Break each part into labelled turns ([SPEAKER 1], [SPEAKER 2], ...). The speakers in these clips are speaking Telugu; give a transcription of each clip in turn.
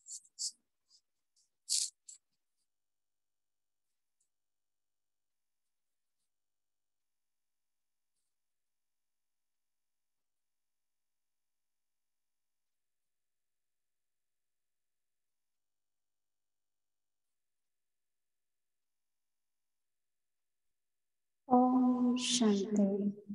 [SPEAKER 1] ఓం శాంతి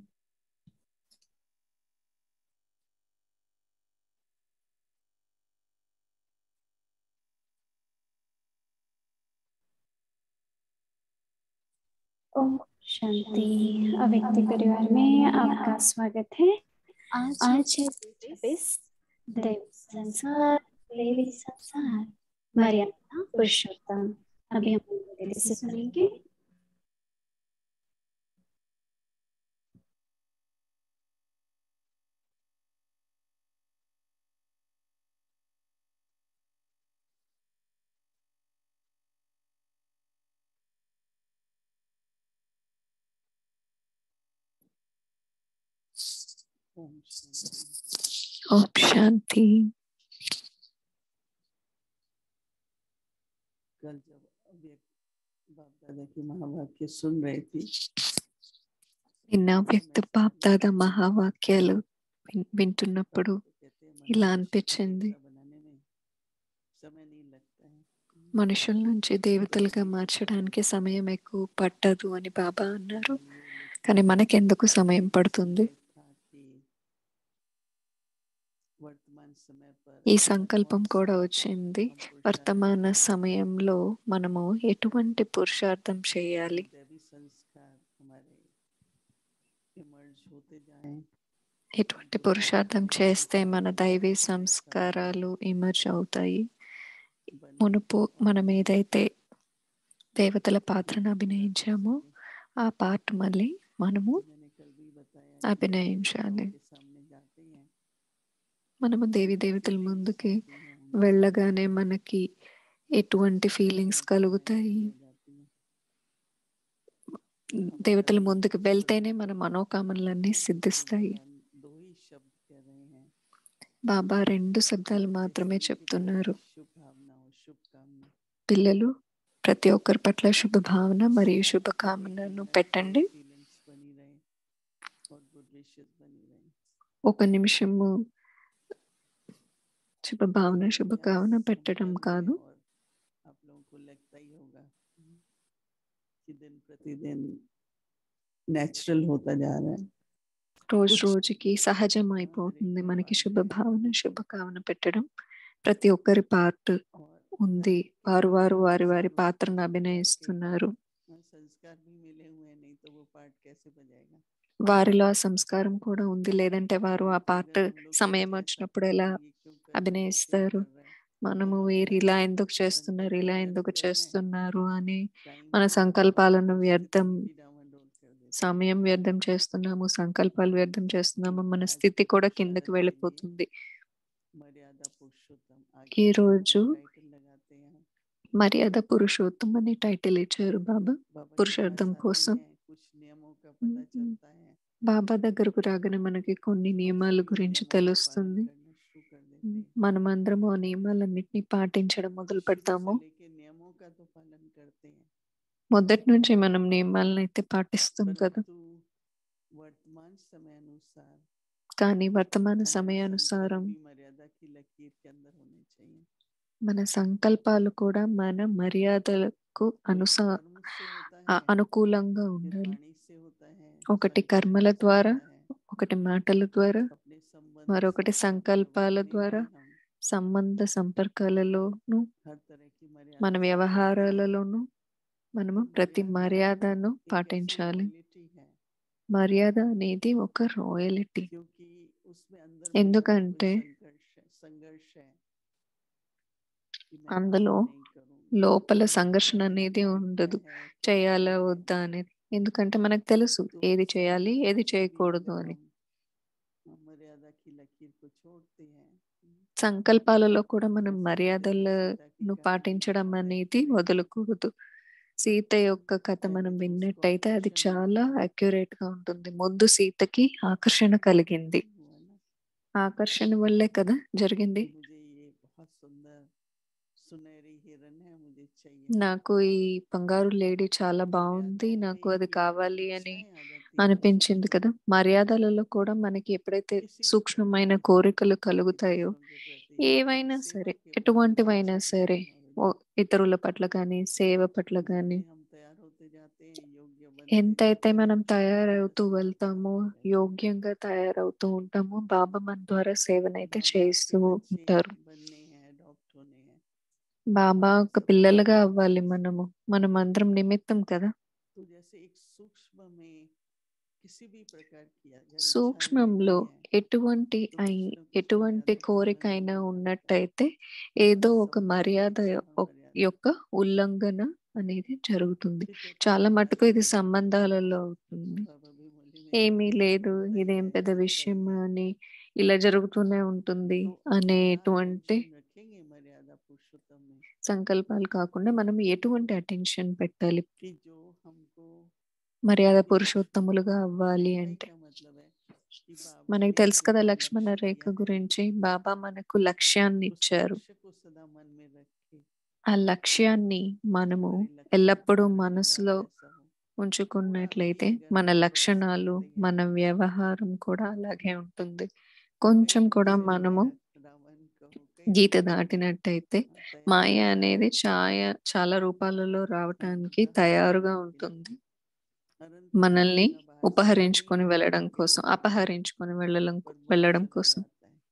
[SPEAKER 1] ओम शांति अव्यक्ति परिवार में आपका स्वागत है आज है छब्बीस दैव संसार देवी संसार मर्यादा पुरुषोत्तम अभी हम दिल से सुनेंगे
[SPEAKER 2] ओम शांति
[SPEAKER 3] ओम शांति
[SPEAKER 2] कल जब अव्यक्त बाप दादा की महावाक्य सुन रही थी
[SPEAKER 3] నిన్న వ్యక్త బాప్దాద మహావాక్యాలు విన్- వింటున్నప్పుడు
[SPEAKER 2] तो कहते हैं
[SPEAKER 3] ఇలా
[SPEAKER 2] मनुष्य को
[SPEAKER 3] అనిపించింది
[SPEAKER 2] देवता बनाने में समय नहीं लगता है
[SPEAKER 3] మనుషుల నుంచి దేవతలుగా మార్చడానికి సమయం ఎక్కువ పట్టదు అని బాబా అన్నారు
[SPEAKER 2] और ये लोग
[SPEAKER 3] కానీ మనకెందుకు సమయం పడుతుంది
[SPEAKER 2] था कि वर्तमान समय पर
[SPEAKER 3] ఈ
[SPEAKER 2] हम
[SPEAKER 3] సంకల్పం
[SPEAKER 2] कौन
[SPEAKER 3] కూడా
[SPEAKER 2] सा
[SPEAKER 3] వచ్చింది
[SPEAKER 2] हम पुरुषार्थ
[SPEAKER 3] వర్తమాన
[SPEAKER 2] करें,
[SPEAKER 3] సమయంలో మనము ఎటువంటి పురుషార్థం చేయాలి
[SPEAKER 2] दैवी संस्कार हमारे इमर्ज होते जाएं
[SPEAKER 3] ఎటువంటి పురుషార్థం చేస్తే మన దైవీ సంస్కారాలు ఇమర్జ్ అవుతాయి
[SPEAKER 2] बने
[SPEAKER 3] మునుపు
[SPEAKER 2] और
[SPEAKER 3] మనం ఏదైతే దేవతల పాత్రను అభినయించామో ఆ పార్ట్ మళ్ళీ మనము
[SPEAKER 2] मैंने कल भी बताया कि
[SPEAKER 3] అభినయించాలి
[SPEAKER 2] के सामने जाते हैं
[SPEAKER 3] మనము దేవి దేవతల
[SPEAKER 2] feelings
[SPEAKER 3] ముందుకి
[SPEAKER 2] आती हैं, उनकी
[SPEAKER 3] వెళ్ళగానే మనకి ఎటువంటి ఫీలింగ్స్
[SPEAKER 2] मनोकामनाएं
[SPEAKER 3] కలుగుతాయి
[SPEAKER 2] पूरी हो जाती हैं।
[SPEAKER 3] దేవతల ముందుకు వెళ్తేనే మన మనోకామనలన్నీ సిద్ధిస్తాయి
[SPEAKER 2] बाबा दो ही शब्द कह रहे हैं
[SPEAKER 3] బాబా రెండు శబ్దాలు
[SPEAKER 2] कि
[SPEAKER 3] మాత్రమే
[SPEAKER 2] सभी के
[SPEAKER 3] చెప్తున్నారు
[SPEAKER 2] प्रति शुभ भावना और शुभकामना
[SPEAKER 3] పిల్లలు ప్రతి ఒక్కరి పట్ల శుభ భావన మరియు శుభకామనను పెట్టండి
[SPEAKER 2] फीलिंग्स बनी रहे और गुड विशेस बनी रहे
[SPEAKER 3] ఒక నిమిషము శుభ భావన శుభకామన పెట్టడం కాదు
[SPEAKER 2] और आप लोगों को लगता ही होगा कि दिन प्रतिदिन नेचुरल होता जा रहा है
[SPEAKER 3] రోజు రోజుకి సహజం అయిపోతుంది మనకి శుభ భావన శుభకామన పెట్టడం ప్రతి ఒక్కరి పార్ట్
[SPEAKER 2] और
[SPEAKER 3] ఉంది వారు వారు వారి వారి పాత్రను అభినయిస్తున్నారు
[SPEAKER 2] और संस्कार भी मिले हुए हैं नहीं तो वो पार्ट कैसे बजाएगा
[SPEAKER 3] వారిలో ఆ సంస్కారం కూడా ఉంది లేదంటే వారు ఆ పార్ట్
[SPEAKER 2] अगर हम लोग
[SPEAKER 3] సమయం
[SPEAKER 2] सोचें
[SPEAKER 3] వచ్చినప్పుడు
[SPEAKER 2] सब
[SPEAKER 3] ఎలా
[SPEAKER 2] ये क्यों कर रहे हैं,
[SPEAKER 3] అభినయిస్తారు
[SPEAKER 2] क्यों कर रहे हैं,
[SPEAKER 3] మనము
[SPEAKER 2] हम
[SPEAKER 3] వీరు
[SPEAKER 2] अपना
[SPEAKER 3] ఇలా ఎందుకు చేస్తున్నారు ఇలా
[SPEAKER 2] संकल्प
[SPEAKER 3] ఎందుకు
[SPEAKER 2] व्यर्थ कर रहे हैं,
[SPEAKER 3] చేస్తున్నారు అని
[SPEAKER 2] time
[SPEAKER 3] మన
[SPEAKER 2] को
[SPEAKER 3] సంకల్పాలను
[SPEAKER 2] स्थिति
[SPEAKER 3] వ్యర్థం
[SPEAKER 2] भी डामाडोल कर देते हैं।
[SPEAKER 3] సమయం వ్యర్థం చేస్తున్నాము సంకల్పాలు వ్యర్థం చేస్తున్నాము మన
[SPEAKER 2] आज
[SPEAKER 3] స్థితి కూడా
[SPEAKER 2] पुरुषार्थ
[SPEAKER 3] కిందకి
[SPEAKER 2] के लिए
[SPEAKER 3] వెళ్ళిపోతుంది
[SPEAKER 2] मर्यादा पुरुषोत्तम आगे
[SPEAKER 3] ఈ
[SPEAKER 2] हम
[SPEAKER 3] రోజు
[SPEAKER 2] टाइटल लगाते हैं
[SPEAKER 3] మర్యాద పురుషోత్తం అనే టైటిల్ ఇచ్చారు బాబా
[SPEAKER 2] बाबा के
[SPEAKER 3] पुरुषार्थम
[SPEAKER 2] पास आते
[SPEAKER 3] కోసం
[SPEAKER 2] हैं, कुछ नियमों का पता
[SPEAKER 3] हम्म,
[SPEAKER 2] चलता है
[SPEAKER 3] బాబా దగ్గరకు రాగానే మనకి కొన్ని
[SPEAKER 2] और
[SPEAKER 3] నియమాల
[SPEAKER 2] सभी
[SPEAKER 3] గురించి
[SPEAKER 2] नियमों का पालन
[SPEAKER 3] తెలుస్తుంది
[SPEAKER 2] करना शुरू कर देते हैं
[SPEAKER 3] మనమందరము ఆ నియమాలన్నింటినీ పాటించడం మొదలు
[SPEAKER 2] शुरू से
[SPEAKER 3] పెడతాము
[SPEAKER 2] लेके नियमों का तो पालन करते हैं
[SPEAKER 3] మొదటి నుంచి మనం నియమాలను అయితే పాటిస్తాం కదా
[SPEAKER 2] परंतु वर्तमान समय अनुसार
[SPEAKER 3] కానీ వర్తమాన
[SPEAKER 2] हमारे संकल्प
[SPEAKER 3] సమయానుసారం
[SPEAKER 2] भी मर्यादा की लकीर के अंदर होने चाहिए
[SPEAKER 3] మన సంకల్పాలు కూడా మన మర్యాదలకు
[SPEAKER 2] कोई
[SPEAKER 3] అనుసా
[SPEAKER 2] कर्म से होता
[SPEAKER 3] ఆ
[SPEAKER 2] है
[SPEAKER 3] అనుకూలంగా
[SPEAKER 2] फिर
[SPEAKER 3] ఉండాలి
[SPEAKER 2] वाणी से होता है
[SPEAKER 3] ఒకటి
[SPEAKER 2] संकल्प
[SPEAKER 3] కర్మల
[SPEAKER 2] से
[SPEAKER 3] ద్వారా
[SPEAKER 2] होता है
[SPEAKER 3] ఒకటి మాటల ద్వారా
[SPEAKER 2] अपने संबंध
[SPEAKER 3] మరొకటి
[SPEAKER 2] संपर्क
[SPEAKER 3] సంకల్పాల
[SPEAKER 2] व्यवहार में
[SPEAKER 3] ద్వారా
[SPEAKER 2] भी हम
[SPEAKER 3] సంబంధ సంపర్కాలలోను
[SPEAKER 2] हर तरह की मर्यादा
[SPEAKER 3] మన
[SPEAKER 2] से चलते हैं।
[SPEAKER 3] వ్యవహారాలలోను మనము
[SPEAKER 2] तो
[SPEAKER 3] ప్రతి
[SPEAKER 2] मर्यादा
[SPEAKER 3] మర్యాదను
[SPEAKER 2] एक ऐसी
[SPEAKER 3] పాటించాలి
[SPEAKER 2] royalty है
[SPEAKER 3] మర్యాద అనేది ఒక రాయలిటీ
[SPEAKER 2] क्योंकि उसमें अंदर भीतर कोई
[SPEAKER 3] ఎందుకంటే
[SPEAKER 2] संघर्ष है संघर्ष है कि मैं
[SPEAKER 3] అందులో
[SPEAKER 2] करूं, नहीं करूं,
[SPEAKER 3] లోపల
[SPEAKER 2] करना
[SPEAKER 3] సంఘర్షణ
[SPEAKER 2] चाहिए,
[SPEAKER 3] అనేది
[SPEAKER 2] क्या
[SPEAKER 3] ఉండదు
[SPEAKER 2] है, क्या
[SPEAKER 3] చేయాలా
[SPEAKER 2] नहीं है।
[SPEAKER 3] వద్దా అనేది ఎందుకంటే మనకు తెలుసు
[SPEAKER 2] तो
[SPEAKER 3] ఏది చేయాలి
[SPEAKER 2] संकल्प
[SPEAKER 3] ఏది
[SPEAKER 2] में भी
[SPEAKER 3] చేయకూడదు
[SPEAKER 2] अगर
[SPEAKER 3] అని
[SPEAKER 2] हम मर्यादा की लकीर को छोड़ते हैं
[SPEAKER 3] సంకల్పాలలో కూడా మనం
[SPEAKER 2] जैसे
[SPEAKER 3] మర్యాదలను
[SPEAKER 2] सीता की कहानी
[SPEAKER 3] పాటించడం
[SPEAKER 2] बहुत
[SPEAKER 3] అనేది
[SPEAKER 2] accurate है।
[SPEAKER 3] వదలకూడదు సీత యొక్క కథ
[SPEAKER 2] पहले
[SPEAKER 3] మనం
[SPEAKER 2] तो उसको
[SPEAKER 3] విన్నట్టయితే అది
[SPEAKER 2] आकर्षण
[SPEAKER 3] చాలా
[SPEAKER 2] हुआ,
[SPEAKER 3] అక్యురేట్ గా ఉంటుంది ముందు సీతకి ఆకర్షణ కలిగింది
[SPEAKER 2] हुआ ना
[SPEAKER 3] ఆకర్షణ వల్లే కదా జరిగింది
[SPEAKER 2] कि मुझे ये बहुत सुंदर चाहिए
[SPEAKER 3] నాకు ఈ బంగారు లేడీ చాలా బాగుంది
[SPEAKER 2] मर्यादाओं
[SPEAKER 3] నాకు
[SPEAKER 2] में
[SPEAKER 3] అది
[SPEAKER 2] ये
[SPEAKER 3] కావాలి అని
[SPEAKER 2] इच्छाएं आ जाती हैं
[SPEAKER 3] అనిపించింది కదా మర్యాదలలో కూడా మనకి ఎప్పుడైతే
[SPEAKER 2] किसी भी
[SPEAKER 3] సూక్ష్మమైన
[SPEAKER 2] प्रकार
[SPEAKER 3] కోరికలు
[SPEAKER 2] की
[SPEAKER 3] కలుగుతాయో
[SPEAKER 2] दूसरों के प्रति
[SPEAKER 3] ఏవైనా
[SPEAKER 2] सेवा
[SPEAKER 3] సరే
[SPEAKER 2] के प्रति
[SPEAKER 3] ఎటువంటివైనా
[SPEAKER 2] इच्छा
[SPEAKER 3] సరే
[SPEAKER 2] नहीं होगी।
[SPEAKER 3] ఓ ఇతరుల పట్ల కానీ సేవ పట్ల కానీ
[SPEAKER 2] जितने हम तैयार होते जाते हैं योग्य बनते
[SPEAKER 3] ఎంతైతే
[SPEAKER 2] जाते
[SPEAKER 3] మనం
[SPEAKER 2] हैं,
[SPEAKER 3] తయారవుతూ
[SPEAKER 2] सेवा
[SPEAKER 3] వెళ్తామో
[SPEAKER 2] करते रहते हैं।
[SPEAKER 3] యోగ్యంగా తయారవుతూ ఉంటామో బాబా మన ద్వారా సేవనైతే
[SPEAKER 2] बाबा
[SPEAKER 3] చేస్తూ
[SPEAKER 2] आपके बच्चे
[SPEAKER 3] ఉంటారు
[SPEAKER 2] बनने हैं अडॉप्ट होने हैं
[SPEAKER 3] బాబా ఒక పిల్లలుగా అవ్వాలి మనము మనం అందరం నిమిత్తం కదా
[SPEAKER 2] तो जैसे एक सूक्ष्म में किसी भी प्रकार की अगर इच्छाएं
[SPEAKER 3] సూక్ష్మంలో
[SPEAKER 2] होती हैं,
[SPEAKER 3] ఎటువంటి
[SPEAKER 2] तो
[SPEAKER 3] అయి
[SPEAKER 2] कुछ न कुछ
[SPEAKER 3] ఎటువంటి
[SPEAKER 2] मर्यादा का
[SPEAKER 3] కోరిక
[SPEAKER 2] उल्लंघन
[SPEAKER 3] అయినా
[SPEAKER 2] होता है।
[SPEAKER 3] ఉన్నట్టయితే ఏదో ఒక
[SPEAKER 2] सम्मान
[SPEAKER 3] మర్యాద
[SPEAKER 2] की
[SPEAKER 3] యొ-
[SPEAKER 2] सीमा
[SPEAKER 3] ఒక్-
[SPEAKER 2] मर्यादा।
[SPEAKER 3] యొక్క ఉల్లంఘన అనేది జరుగుతుంది
[SPEAKER 2] फिर कहते
[SPEAKER 3] చాలా
[SPEAKER 2] हैं,
[SPEAKER 3] మటుకు ఇది
[SPEAKER 2] "बाबा,
[SPEAKER 3] సంబంధాలలో అవుతుంది
[SPEAKER 2] बाबा भी बोले
[SPEAKER 3] ఏమీ
[SPEAKER 2] मेरे
[SPEAKER 3] లేదు
[SPEAKER 2] होता ही
[SPEAKER 3] ఇదేం
[SPEAKER 2] है,
[SPEAKER 3] పెద్ద
[SPEAKER 2] ऐसा
[SPEAKER 3] విషయం
[SPEAKER 2] करना है।
[SPEAKER 3] అని ఇలా జరుగుతూనే ఉంటుంది
[SPEAKER 2] तो क्या
[SPEAKER 3] అనేటువంటి
[SPEAKER 2] attention रखेंगे मर्यादा पुरुषोत्तम में
[SPEAKER 3] సంకల్పాలు కాకుండా మనం ఎటువంటి అటెన్షన్ పెట్టాలి
[SPEAKER 2] कि जो हमको
[SPEAKER 3] మర్యాద
[SPEAKER 2] इस
[SPEAKER 3] పురుషోత్తములుగా అవ్వాలి
[SPEAKER 2] अध्याय
[SPEAKER 3] అంటే
[SPEAKER 2] का मतलब है कि बाबा
[SPEAKER 3] మనకి
[SPEAKER 2] ने
[SPEAKER 3] తెలుసు కదా
[SPEAKER 2] हमको
[SPEAKER 3] లక్ష్మణ
[SPEAKER 2] लक्ष्य
[SPEAKER 3] రేఖ
[SPEAKER 2] दिया है,
[SPEAKER 3] గురించి బాబా మనకు లక్ష్యాన్ని
[SPEAKER 2] उस
[SPEAKER 3] ఇచ్చారు
[SPEAKER 2] लक्ष्य को सदा मन में रखे
[SPEAKER 3] ఆ లక్ష్యాన్ని మనము
[SPEAKER 2] हमारे लक्षण
[SPEAKER 3] ఎల్లప్పుడూ
[SPEAKER 2] हमारा
[SPEAKER 3] మనసులో
[SPEAKER 2] व्यवहार ऐसा हो
[SPEAKER 3] ఉంచుకున్నట్లయితే
[SPEAKER 2] थोड़ा
[SPEAKER 3] మన
[SPEAKER 2] भी अगर
[SPEAKER 3] లక్షణాలు
[SPEAKER 2] व्यवहार बदल
[SPEAKER 3] మన
[SPEAKER 2] गया
[SPEAKER 3] వ్యవహారం కూడా అలాగే ఉంటుంది
[SPEAKER 2] तो
[SPEAKER 3] కొంచెం
[SPEAKER 2] कई
[SPEAKER 3] కూడా
[SPEAKER 2] ऐसे
[SPEAKER 3] మనము
[SPEAKER 2] माया रावण कहो कई
[SPEAKER 3] గీత
[SPEAKER 2] रूपों में
[SPEAKER 3] దాటినట్టయితే
[SPEAKER 2] आता है
[SPEAKER 3] మాయ అనేది ఛాయ చాలా రూపాలలో రావటానికి
[SPEAKER 2] हमको
[SPEAKER 3] తయారుగా
[SPEAKER 2] अपहरण के
[SPEAKER 3] ఉంటుంది
[SPEAKER 2] लिए अनंत
[SPEAKER 3] మనల్ని
[SPEAKER 2] योजना बाहर से
[SPEAKER 3] ఉపహరించుకొని
[SPEAKER 2] कहीं
[SPEAKER 3] వెళ్ళడం
[SPEAKER 2] आगे
[SPEAKER 3] కోసం
[SPEAKER 2] बढ़ती है,
[SPEAKER 3] అపహరించుకొని వెళ్ళడం
[SPEAKER 2] पर मन
[SPEAKER 3] వెళ్ళడం
[SPEAKER 2] सदा
[SPEAKER 3] కోసం
[SPEAKER 2] जाता है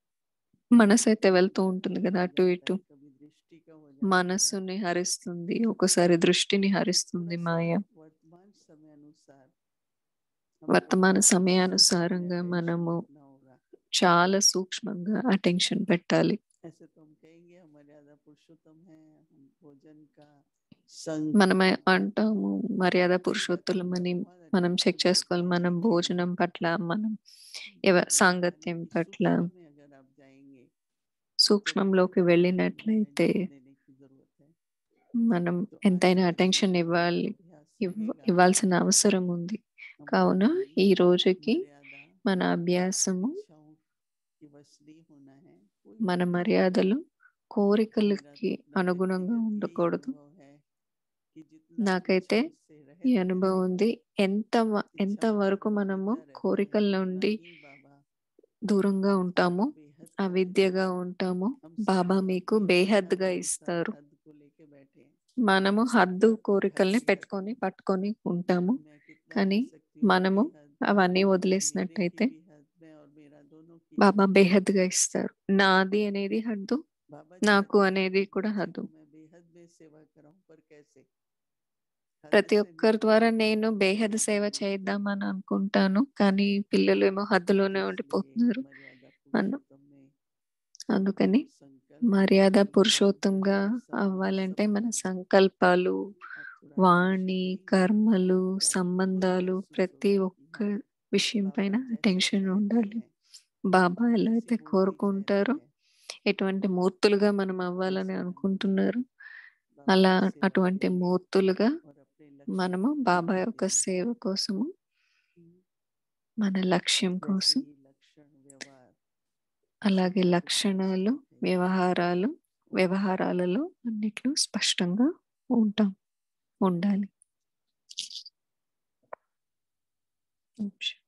[SPEAKER 3] మనసు అయితే వెళ్తూ
[SPEAKER 2] कभी
[SPEAKER 3] ఉంటుంది
[SPEAKER 2] मन
[SPEAKER 3] కదా
[SPEAKER 2] हो
[SPEAKER 3] అటు
[SPEAKER 2] जाता
[SPEAKER 3] ఇటు
[SPEAKER 2] है, कभी दृष्टि का हो जाता है
[SPEAKER 3] మనసుని హరిస్తుంది ఒకసారి దృష్టిని హరిస్తుంది
[SPEAKER 2] थोड़ा सा
[SPEAKER 3] మాయ
[SPEAKER 2] वर्तमान समय अनुसार हमको
[SPEAKER 3] వర్తమాన
[SPEAKER 2] बहुत
[SPEAKER 3] సమయానుసారంగా
[SPEAKER 2] सूक्ष्म में
[SPEAKER 3] మనము
[SPEAKER 2] attention रखना होगा
[SPEAKER 3] చాలా సూక్ష్మంగా అటెన్షన్ పెట్టాలి
[SPEAKER 2] ऐसे तो हम कहेंगे हम मर्यादा पुरुषोत्तम है हम भोजन का संग
[SPEAKER 3] మనం
[SPEAKER 2] है,
[SPEAKER 3] అంటాము మర్యాద
[SPEAKER 2] बात
[SPEAKER 3] పురుషోత్తులమని
[SPEAKER 2] बहुत
[SPEAKER 3] మనం
[SPEAKER 2] attention
[SPEAKER 3] చెక్ చేసుకోవాలి
[SPEAKER 2] करते
[SPEAKER 3] మనం
[SPEAKER 2] हैं।
[SPEAKER 3] భోజనం పట్ల మనం
[SPEAKER 2] लेकिन
[SPEAKER 3] ఎవ-
[SPEAKER 2] यानी
[SPEAKER 3] సాంగత్యం
[SPEAKER 2] कि
[SPEAKER 3] పట్ల
[SPEAKER 2] सूक्ष्म में अगर आप जाएंगे तो
[SPEAKER 3] సూక్ష్మంలోకి
[SPEAKER 2] हमको
[SPEAKER 3] వెళ్ళినట్లయితే
[SPEAKER 2] attention देने की जरूरत है
[SPEAKER 3] మనం
[SPEAKER 2] तो
[SPEAKER 3] ఎంతైనా
[SPEAKER 2] आज से
[SPEAKER 3] అటెన్షన్
[SPEAKER 2] जो
[SPEAKER 3] ఇవ్వాలి
[SPEAKER 2] अभ्यास
[SPEAKER 3] ఇవ్వ-
[SPEAKER 2] रहेगा,
[SPEAKER 3] ఇవ్వాల్సిన అవసరం ఉంది
[SPEAKER 2] हम
[SPEAKER 3] కావున
[SPEAKER 2] अपनी
[SPEAKER 3] ఈ రోజుకి
[SPEAKER 2] मर्यादा
[SPEAKER 3] మన అభ్యాసము
[SPEAKER 2] इच्छाओं की वश नहीं होना है कोई
[SPEAKER 3] మన
[SPEAKER 2] भी
[SPEAKER 3] మర్యాదలు
[SPEAKER 2] मेरा
[SPEAKER 3] కోరికలకి
[SPEAKER 2] तो अपना
[SPEAKER 3] అనుగుణంగా
[SPEAKER 2] व्यक्तिगत यही
[SPEAKER 3] ఉండకూడదు
[SPEAKER 2] अनुभव है कि जितना
[SPEAKER 3] నాకైతే
[SPEAKER 2] इच्छाओं से रहित
[SPEAKER 3] ఈ
[SPEAKER 2] हैं,
[SPEAKER 3] అనుభవం ఉంది ఎంత వ- ఎంత
[SPEAKER 2] इच्छाओं से
[SPEAKER 3] వరకు
[SPEAKER 2] दूर
[SPEAKER 3] మనము
[SPEAKER 2] होता रहता है,
[SPEAKER 3] కోరికల
[SPEAKER 2] उतना
[SPEAKER 3] నుండి
[SPEAKER 2] ही बाबा
[SPEAKER 3] దూరంగా ఉంటామో
[SPEAKER 2] बेहद का
[SPEAKER 3] అవిద్యగా
[SPEAKER 2] देते हैं।
[SPEAKER 3] ఉంటామో
[SPEAKER 2] हम
[SPEAKER 3] బాబా
[SPEAKER 2] सब
[SPEAKER 3] మీకు
[SPEAKER 2] अपनी
[SPEAKER 3] బేహద్గా
[SPEAKER 2] इच्छानुसार
[SPEAKER 3] ఇస్తారు
[SPEAKER 2] हद को लेके बैठे हैं
[SPEAKER 3] మనము హద్దు
[SPEAKER 2] हद
[SPEAKER 3] కోరికల్ని
[SPEAKER 2] की हद
[SPEAKER 3] పెట్టుకొని పట్టుకొని ఉంటాము
[SPEAKER 2] मैं कितना
[SPEAKER 3] కానీ
[SPEAKER 2] दे सकती हूँ
[SPEAKER 3] మనము
[SPEAKER 2] मेरी हद
[SPEAKER 3] అవన్నీ
[SPEAKER 2] मेरे
[SPEAKER 3] వదిలేసినట్టయితే
[SPEAKER 2] की भी हद में और मेरा दोनों की
[SPEAKER 3] బాబా బేహద్గా ఇస్తారు నాది అనేది హద్దు
[SPEAKER 2] बाबा
[SPEAKER 3] నాకు
[SPEAKER 2] चाहते हैं
[SPEAKER 3] అనేది
[SPEAKER 2] कि
[SPEAKER 3] కూడా
[SPEAKER 2] किसी
[SPEAKER 3] హద్దు
[SPEAKER 2] को मैं बेहद में सेवा कराऊं पर कैसे हद
[SPEAKER 3] ప్రతి
[SPEAKER 2] से
[SPEAKER 3] ఒక్కరి
[SPEAKER 2] नीचे
[SPEAKER 3] ద్వారా
[SPEAKER 2] नहीं
[SPEAKER 3] నేను బేహద్
[SPEAKER 2] जाने
[SPEAKER 3] సేవ
[SPEAKER 2] देना चाहिए।
[SPEAKER 3] చేద్దామని అనుకుంటాను కానీ పిల్లలు ఏమో హద్దులోనే
[SPEAKER 2] इसलिए
[SPEAKER 3] ఉండిపోతున్నారు
[SPEAKER 2] मर्यादा
[SPEAKER 3] అన్న-
[SPEAKER 2] पुरुषोत्तम में
[SPEAKER 3] అందుకని
[SPEAKER 2] संकल्प
[SPEAKER 3] మర్యాద
[SPEAKER 2] वाणी,
[SPEAKER 3] పురుషోత్తంగా
[SPEAKER 2] कर्म,
[SPEAKER 3] అవ్వాలంటే మన
[SPEAKER 2] संबंध,
[SPEAKER 3] సంకల్పాలు
[SPEAKER 2] आतुरा,
[SPEAKER 3] వాణి
[SPEAKER 2] शक्ति,
[SPEAKER 3] కర్మలు
[SPEAKER 2] क्या
[SPEAKER 3] సంబంధాలు
[SPEAKER 2] महसूस
[SPEAKER 3] ప్రతి
[SPEAKER 2] होगा कि
[SPEAKER 3] ఒక్క
[SPEAKER 2] हाँ,
[SPEAKER 3] విషయం
[SPEAKER 2] बाबा
[SPEAKER 3] పైన
[SPEAKER 2] जैसे
[SPEAKER 3] టెన్షన్
[SPEAKER 2] चाहते
[SPEAKER 3] ఉండాలి
[SPEAKER 2] हैं,
[SPEAKER 3] బాబా ఎలా
[SPEAKER 2] जैसी
[SPEAKER 3] అయితే
[SPEAKER 2] मूर्ति
[SPEAKER 3] కోరుకుంటారో
[SPEAKER 2] चाहते हैं,
[SPEAKER 3] ఎటువంటి మూర్తులుగా మనం అవ్వాలని
[SPEAKER 2] वैसे
[SPEAKER 3] అనుకుంటున్నారు
[SPEAKER 2] बाबा
[SPEAKER 3] అలా
[SPEAKER 2] की सेवा
[SPEAKER 3] అటువంటి
[SPEAKER 2] करेंगे
[SPEAKER 3] మూర్తులుగా
[SPEAKER 2] और अपने लक्ष्य
[SPEAKER 3] మనము
[SPEAKER 2] को
[SPEAKER 3] బాబా
[SPEAKER 2] प्राप्त
[SPEAKER 3] యొక్క
[SPEAKER 2] करेंगे।
[SPEAKER 3] సేవ కోసము
[SPEAKER 2] हम्म,
[SPEAKER 3] మన లక్ష్యం
[SPEAKER 2] वैसे
[SPEAKER 3] కోసం
[SPEAKER 2] ही लक्षण व्यवहार
[SPEAKER 3] అలాగే
[SPEAKER 2] सबको
[SPEAKER 3] లక్షణాలు
[SPEAKER 2] स्पष्ट है।
[SPEAKER 3] వ్యవహారాలు వ్యవహారాలలో అన్నిట్లో స్పష్టంగా ఉంటాం ఉండాలి ఓం శాంతి.